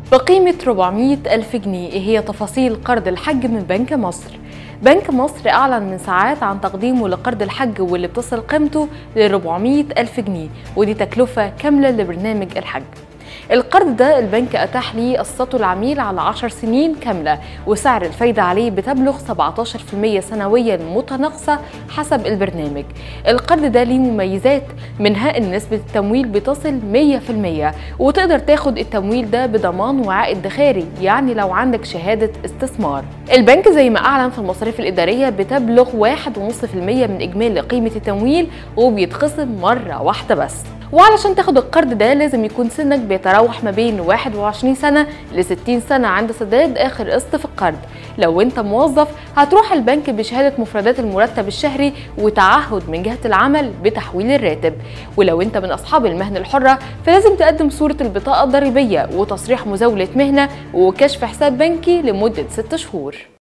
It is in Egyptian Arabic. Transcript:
بقيمة 400 ألف جنيه إيه هي تفاصيل قرض الحج من بنك مصر بنك مصر أعلن من ساعات عن تقديمه لقرض الحج واللي بتصل قيمته ل 400 ألف جنيه ودي تكلفة كاملة لبرنامج الحج القرض ده البنك أتاح ليه قسطه العميل على 10 سنين كاملة وسعر الفايدة عليه بتبلغ 17% سنويا متناقصة حسب البرنامج القرض ده ليه مميزات منها ان نسبة التمويل بتصل 100% وتقدر تاخد التمويل ده بضمان وعائد دخاري يعني لو عندك شهادة استثمار البنك زي ما أعلن في المصاريف الإدارية بتبلغ 1.5% من إجمالي قيمة التمويل وبيتخصم مرة واحدة بس وعلشان تاخد القرض ده لازم يكون سنك بيتراوح ما بين 21 سنة ل 60 سنة عند سداد آخر قسط في القرض لو انت موظف هتروح البنك بشهادة مفردات المرتب الشهري وتعهد من جهة العمل بتحويل الراتب ولو انت من أصحاب المهن الحرة فلازم تقدم صورة البطاقة الضريبية وتصريح مزاولة مهنة وكشف حساب بنكي لمدة 6 شهور